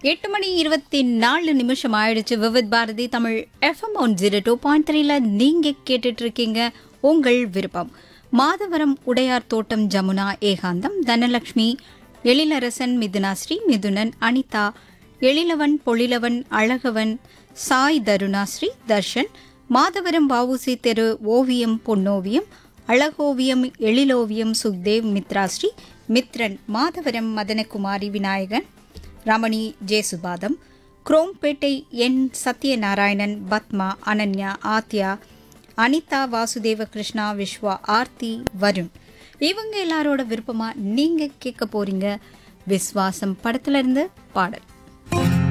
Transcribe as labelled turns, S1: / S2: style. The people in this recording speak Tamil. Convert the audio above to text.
S1: எட்டு மணி இருபத்தி நாலு நிமிஷம் ஆயிடுச்சு Vividh Bharati Tamil F M one zero two point த்ரீல நீங்க கேட்டுட்டு இருக்கீங்க உங்கள் விருப்பம் மாதவரம் உடையார் தோட்டம் ஜமுனா ஏகாந்தம் தனலட்சுமி எழிலரசன் மிதுனாஸ்ரீ மிதுனன் அனிதா எழிலவன் பொழிலவன் அழகவன் சாய் தருணாஸ்ரீ தர்ஷன் மாதவரம் வவுசி தெரு ஓவியம் பொன்னோவியம் அழகோவியம் எழிலோவியம் சுக்தேவ் மித்ராஸ்ரீ மித்ரன் மாதவரம் மதனகுமாரி விநாயகன் ரமணி ஜேசுபாதம் குரோம்பேட்டை என் சத்யநாராயணன் பத்மா அனன்யா ஆத்யா அனிதா வாசுதேவ கிருஷ்ணா விஸ்வா ஆர்த்தி வருண் இவங்க எல்லாரோட விருப்பமா நீங்க கேட்க போறீங்க விஸ்வாசம் படத்துல இருந்து பாடல்